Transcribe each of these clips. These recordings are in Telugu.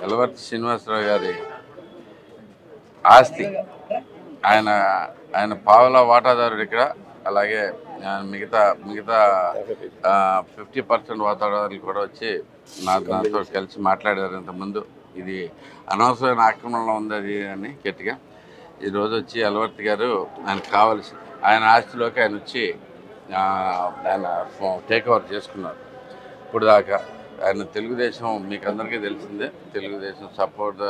ఎలవర్తి శ్రీనివాసరావు గారి ఆస్తి ఆయన ఆయన పావుల వాటాదారుడు ఇక్కడ అలాగే ఆ, మిగతా మిగతా ఫిఫ్టీ పర్సెంట్ వాటాదారులు కూడా వచ్చి నా నాతో కలిసి మాట్లాడారు ఇంతకుముందు ఇది అనవసరమైన ఆక్రమణలో ఉంది అది అని గట్టిగా ఈరోజు వచ్చి అలవర్తి గారు ఆయనకు కావాల్సి ఆయన ఆస్తిలోకి ఆయన వచ్చి ఆ, ఆయన టేక్ ఓవర్ చేసుకున్నారు ఇప్పుడు దాకా ఆయన తెలుగుదేశం మీకు అందరికీ తెలిసిందే తెలుగుదేశం సపోర్ట్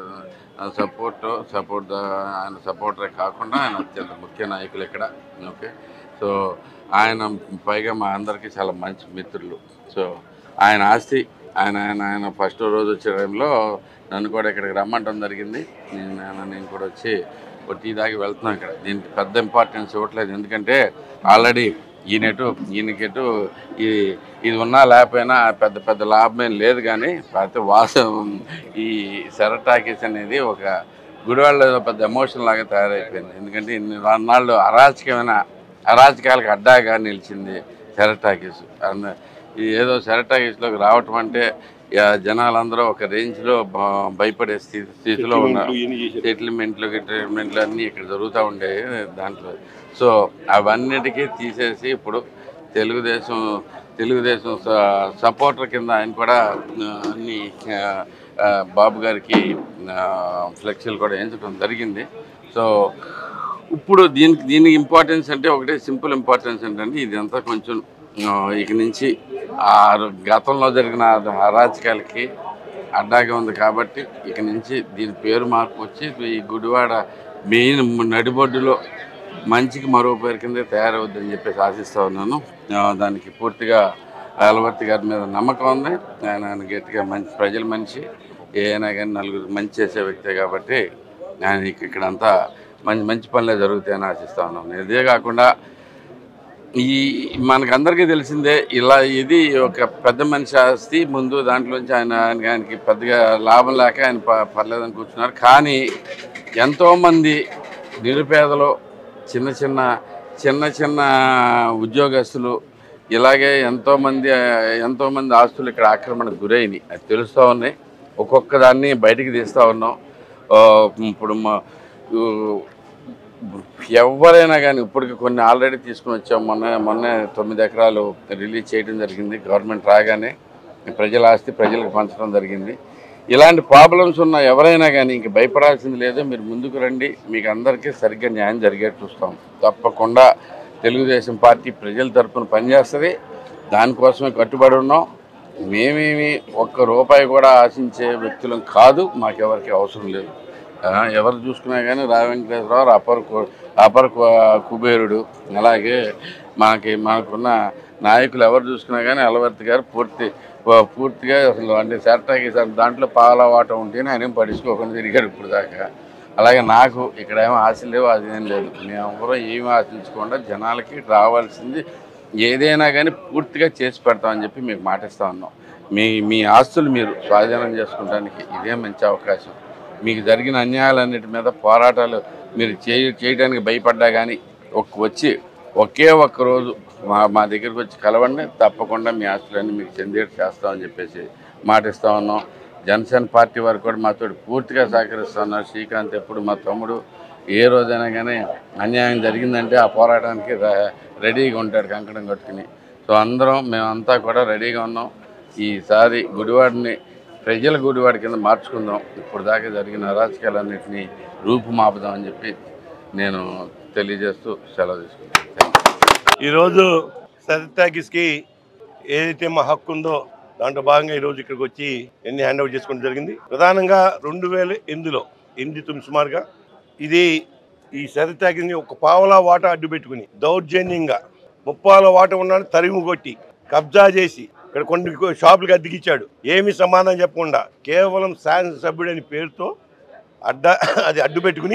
సపోర్ట్ సపోర్ట్ ఆయన సపోర్టరే కాకుండా ఆయన అత్యంత ముఖ్య నాయకులు ఇక్కడ ఓకే సో ఆయన పైగా మా అందరికీ చాలా మంచి మిత్రులు సో ఆయన ఆస్తి ఆయన ఆయన ఆయన ఫస్ట్ రోజు వచ్చే టైంలో నన్ను కూడా ఇక్కడికి రమ్మంటం జరిగింది నేను నేను- నేను కూడా వచ్చి ఒక టీ దాగి వెళ్తున్నాను ఇక్కడ దీనికి పెద్ద ఇంపార్టెన్స్ ఇవ్వట్లేదు ఎందుకంటే ఆల్రెడీ ఈయనెటు ఈయనకెటు ఈ ఇది ఉన్నా లేకపోయినా పెద్ద పెద్ద లాభం ఏం లేదు కానీ అయితే వాసం ఈ సెరటాకిస్ అనేది ఒక గుడివాళ్ళ పెద్ద ఎమోషన్ లాగా తయారైపోయింది ఎందుకంటే ఇన్ని నాళ్ళు అరాచకమైన అరాచకాలకు అడ్డాగా నిలిచింది సెరటాకిస్ అంద ఈ ఏదో సెరటాకిస్లోకి రావటం అంటే యా, జనాలందరూ ఒక రేంజ్లో భ- భయపడే స్థితి స్థితిలో ఉన్నారు సెటిల్మెంట్లు గిటిల్మెంట్లు అన్నీ ఇక్కడ జరుగుతూ ఉండేవి దాంట్లో సో అవన్నిటికీ తీసేసి ఇప్పుడు తెలుగుదేశం తెలుగుదేశం స- సపోర్టర్ కింద ఆయన కూడా ఆ, అన్ని ఆ, ఆ, బాబు గారికి ఆ, ఫ్లెక్సీలు కూడా వేయించడం జరిగింది సో ఇప్పుడు దీనికి దీనికి ఇంపార్టెన్స్ అంటే ఒకటే సింపుల్ ఇంపార్టెన్స్ ఏంటంటే ఇదంతా కొంచెం ఆ, ఇక నుంచి ఆ గతంలో జరిగిన అరాచకాలకి అడ్డాగా ఉంది కాబట్టి ఇక నుంచి దీని పేరు మార్పు వచ్చి ఈ గుడివాడ మెయిన్ నడిబొడ్డులో మంచికి మరో పేరు కింద తయారవుద్దని చెప్పేసి ఆశిస్తూ ఉన్నాను ఆ, దానికి పూర్తిగా అలవర్తి గారి మీద నమ్మకం ఉంది ఆయన ఆయన గట్టిగా మంచి ప్రజల మనిషి ఏదైనా కానీ నలుగురు మంచి చేసే వ్యక్తే కాబట్టి ఆయన ఇక- ఇక్కడంతా మంచి మంచి పనులే జరుగుతాయని ఆశిస్తూ ఉన్నాను ఇదే కాకుండా ఈ మనకందరికీ తెలిసిందే ఇలా ఇది ఒక పెద్ద మనిషి ఆస్తి ముందు దాంట్లోంచి ఆయన ఆయన- ఆయనకి పెద్దగా లాభం లేక ఆయన ప- పర్లేదని కూర్చున్నారు కానీ ఎంతోమంది నిరుపేదలు చిన్న చిన్న చిన్న చిన్న ఉద్యోగస్తులు ఇలాగే ఎంతోమంది ఎంతోమంది ఆస్తులు ఇక్కడ ఆక్రమణకు గురైనాయి అది తెలుస్తూ ఉన్నాయి ఒక్కొక్క దాన్ని బయటికి తీస్తూ ఉన్నాం ఆ, ఇప్పుడు మా ఊ, ఎవరైనా కానీ ఇప్పటికి కొన్ని ఆల్రెడీ తీసుకుని వచ్చాం మొన్న మొన్న తొమ్మిది ఎకరాలు రిలీజ్ చేయడం జరిగింది గవర్నమెంట్ రాగానే ప్రజల ఆస్తి ప్రజలకు పంచడం జరిగింది ఇలాంటి ప్రాబ్లమ్స్ ఉన్న ఎవరైనా కానీ ఇంక భయపడాల్సింది లేదు మీరు ముందుకు రండి మీకు అందరికీ సరిగ్గా న్యాయం జరిగేట్టు చూస్తాం తప్పకుండా తెలుగుదేశం పార్టీ ప్రజల తరపున పనిచేస్తుంది దానికోసమే కట్టుబడి ఉన్నాం మేమేమి ఒక్క రూపాయి కూడా ఆశించే వ్యక్తులం కాదు మాకెవరికి అవసరం లేదు ఆ, ఎవరు చూసుకున్నా కానీ రా వెంకటేశ్వరరావు అపర్ కు- అపర్ కు- కుబేరుడు అలాగే మనకి మనకున్న నాయకులు ఎవరు చూసుకున్నా కానీ అలవర్తి గారు పూర్తి పూ- పూర్తిగా అసలు అంటే సెరటాకి దాంట్లో పాల వాటం ఉంటేనే ఆయన ఏం పడుచుకోకుండా తిరిగాడు ఇప్పుడు దాకా అలాగే నాకు ఇక్కడ ఏమో ఆశ లేవు అది ఏం లేదు మేము ఎవరో ఏమి ఆశించకుండా జనాలకి రావాల్సింది ఏదైనా కానీ పూర్తిగా చేసి పెడతామని చెప్పి మీకు మాటిస్తా ఉన్నాం మీ మీ ఆస్తులు మీరు స్వాధీనం చేసుకోవడానికి ఇదే మంచి అవకాశం మీకు జరిగిన అన్యాయాలన్నిటి మీద పోరాటాలు మీరు చేయ చేయడానికి భయపడ్డా కానీ ఒక వచ్చి ఒకే ఒక్క రోజు మా మా దగ్గరికి వచ్చి కలవండి తప్పకుండా మీ ఆస్తులన్నీ మీకు చెందేట్టు చేస్తామని చెప్పేసి మాటిస్తా ఉన్నాం జనసేన పార్టీ వారు కూడా మాతో పూర్తిగా సహకరిస్తున్నారు శ్రీకాంత్ ఎప్పుడు మా తమ్ముడు ఏ రోజైనా కానీ అన్యాయం జరిగిందంటే ఆ పోరాటానికి ర- రెడీగా ఉంటాడు కంకణం కట్టుకుని సో అందరం మేమంతా కూడా రెడీగా ఉన్నాం ఈసారి గుడివాడిని ప్రజల గుడివాడి కింద మార్చుకుందాం ఇప్పుడు దాకా జరిగిన అరాచకాలన్నింటినీ రూపుమాపుదాం అని చెప్పి నేను తెలియజేస్తూ సెలవు తీసుకుంటాను థ్యాంక్ యూ ఈరోజు సరితాకిస్కి ఏదైతే మా హక్కు ఉందో దాంట్లో భాగంగా ఈరోజు ఇక్కడికి వచ్చి ఎన్ని హ్యాండ్ ఓవర్ చేసుకోవడం జరిగింది ప్రధానంగా రెండు వేల ఎనిమిదిలో ఎనిమిది తొమ్మిది సుమారుగా ఇది ఈ సరితాకిని ఒక పావలా వాట అడ్డు పెట్టుకుని దౌర్జన్యంగా ముప్పాల వాట ఉన్నాడు తరిమి కొట్టి కబ్జా చేసి ఇక్కడ కొన్ని షాపులకు అద్దెకిచ్చాడు ఏమీ సమాధానం చెప్పకుండా కేవలం శాసన సభ్యుడని పేరుతో అడ్డ అది అడ్డు పెట్టుకుని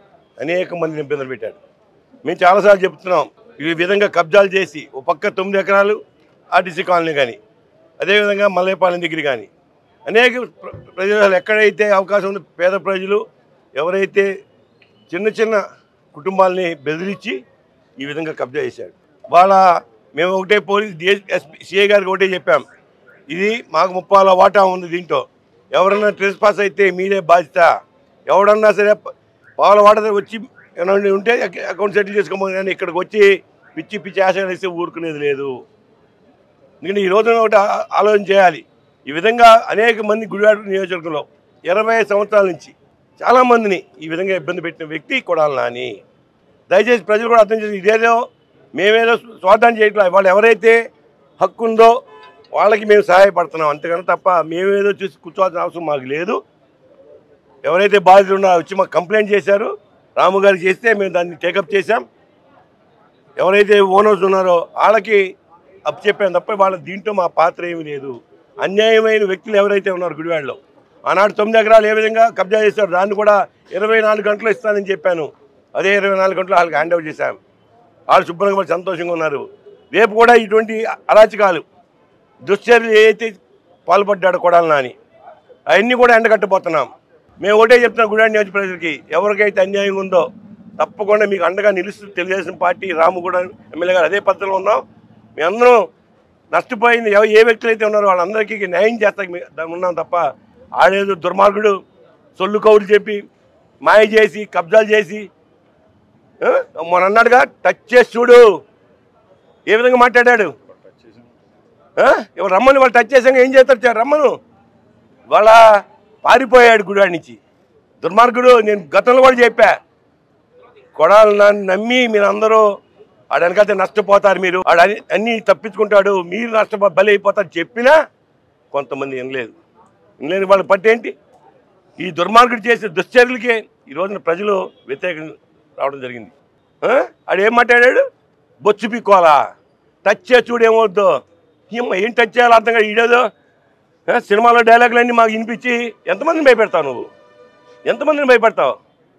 అనేక మందిని ఇబ్బందులు పెట్టాడు మేము చాలాసార్లు చెప్తున్నాం ఈ విధంగా కబ్జాలు చేసి ఒక పక్క తొమ్మిది ఎకరాలు ఆర్టీసీ కాలనీ కానీ అదేవిధంగా మల్లయ్యపాలెం దగ్గర కానీ అనేక ప్ర- ప్రదేశాలు ఎక్కడైతే అవకాశం ఉందో పేద ప్రజలు ఎవరైతే చిన్న చిన్న కుటుంబాలని బెదిరించి ఈ విధంగా కబ్జా చేశాడు వాళ్ళ మేము ఒకటే పోలీస్ డిఎస్పీ సిఐ గారికి ఒకటే చెప్పాం ఇది మాకు ముప్పాల వాటా ఉంది దీంట్లో ఎవరన్నా ట్రెస్ పాస్ అయితే మీరే బాధ్యత ఎవడన్నా సరే పావుల వాడ వచ్చి ఏమన్నా ఉంటే అక- అకౌంట్ సెటిల్ చేసుకోమని కానీ ఇక్కడికి వచ్చి పిచ్చి పిచ్చి ఆశలు వేస్తే ఊరుకునేది లేదు ఎందుకంటే ఈ రోజున ఒకటి ఆ- ఆలోచన చేయాలి ఈ విధంగా అనేక మంది గుడివాడ నియోజకవర్గంలో ఇరవై సంవత్సరాల నుంచి చాలామందిని ఈ విధంగా ఇబ్బంది పెట్టిన వ్యక్తి కొడాలి నాని దయచేసి ప్రజలు కూడా అర్థం చేసి ఇదేదో మేమేదో స్వార్థాన్ని చేయట్లేదు వాళ్ళు ఎవరైతే హక్కు ఉందో వాళ్ళకి మేము సహాయపడుతున్నాం అంతేగాని తప్ప మేమేదో చూసి కూర్చోవాల్సిన అవసరం మాకు లేదు ఎవరైతే బాధితులు ఉన్నారో వచ్చి మాకు కంప్లైంట్ చేశారు రాము గారికి చేస్తే మేము దాన్ని టేకప్ చేశాం ఎవరైతే ఓనర్స్ ఉన్నారో వాళ్ళకి అప్ చెప్పాం తప్ప వాళ్ళ దీంట్లో మా పాత్ర ఏమీ లేదు అన్యాయమైన వ్యక్తులు ఎవరైతే ఉన్నారు గుడివాడలో ఆనాడు తొమ్మిది ఎకరాలు ఏ విధంగా కబ్జా చేశారు దాన్ని కూడా ఇరవై నాలుగు గంటలు ఇస్తానని చెప్పాను అదే ఇరవై నాలుగు గంటలు వాళ్ళకి హ్యాండ్ ఓవర్ చేశాం వాళ్ళు శుభ్రంగా వాళ్ళు సంతోషంగా ఉన్నారు రేపు కూడా ఇటువంటి అరాచకాలు దుశ్చర్యలు ఏదైతే పాల్పడ్డాడో కొడాలి నాని అవన్నీ కూడా ఎండగట్టబోతున్నాం మేము ఒకటే చెప్తున్నాం గుడాడి నియోజక ప్రజలకి ఎవరికైతే అన్యాయం ఉందో తప్పకుండా మీకు అండగా నిలుస్తూ తెలుగుదేశం పార్టీ రాము కూడా ఎమ్మెల్యే గారు అదే పద్ధతిలో ఉన్నాం మీ అందరం నష్టపోయింది ఎవ- ఏ వ్యక్తులు అయితే ఉన్నారో వాళ్ళందరికీ న్యాయం చేస్తాకి మీ- దా- ఉన్నాం తప్ప ఆడేదో దుర్మార్గుడు సొల్లు కౌలు చెప్పి మాయ చేసి కబ్జాలు చేసి ఆ? మొన్న అన్నాడుగా టచ్ చేసి చూడు ఏ విధంగా మాట్లాడాడు ఆ? ఎవరు రమ్మని వాళ్ళు టచ్ చేసాక ఏం చేస్తారు చే- రమ్మను వాళ్ళ పారిపోయాడు గుడాడి నుంచి దుర్మార్గుడు నేను గతంలో కూడా చెప్పా కొడాలి నన్ను నమ్మి మీరు అందరూ ఆడ వెనకాల నష్టపోతారు మీరు ఆడ అన్ని- అన్ని తప్పించుకుంటాడు మీరు నష్టపో బలి అయిపోతారు చెప్పినా కొంతమంది వినలేదు వినలేని వాళ్ళ పట్టేంటి ఈ దుర్మార్గుడు చేసే దుశ్చర్యలకే ఈ రోజున ప్రజలు వ్యతిరేకం రావడం జరిగింది ఆ? ఆడు ఏం మాట్లాడాడు బొచ్చు పిక్కోవాలా టచ్ చేసి చూడేమవుద్దు ఏమో ఏం టచ్ చేయాలో అర్థం కాదు ఈడేదో ఆ, సినిమాలో డైలాగులన్నీ మాకు వినిపించి ఎంతమందిని భయపెడతావు నువ్వు ఎంతమందిని భయపెడతావు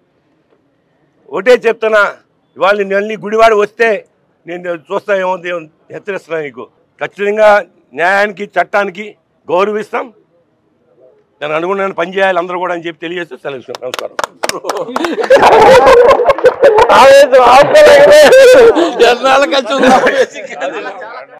ఒకటే చెప్తున్నా ఇవాళ నేను అన్ని గుడివాడ వస్తే నేను చూస్తా ఏమో హెచ్చరిస్తున్నా నీకు ఖచ్చితంగా న్యాయానికి చట్టానికి గౌరవిస్తాం నేను అనుకున్నాను పని చేయాలి అందరూ కూడా అని చెప్పి తెలియజేస్తూ సెలవు నమస్కారం ఎన్నాళ్ళ ఖర్చు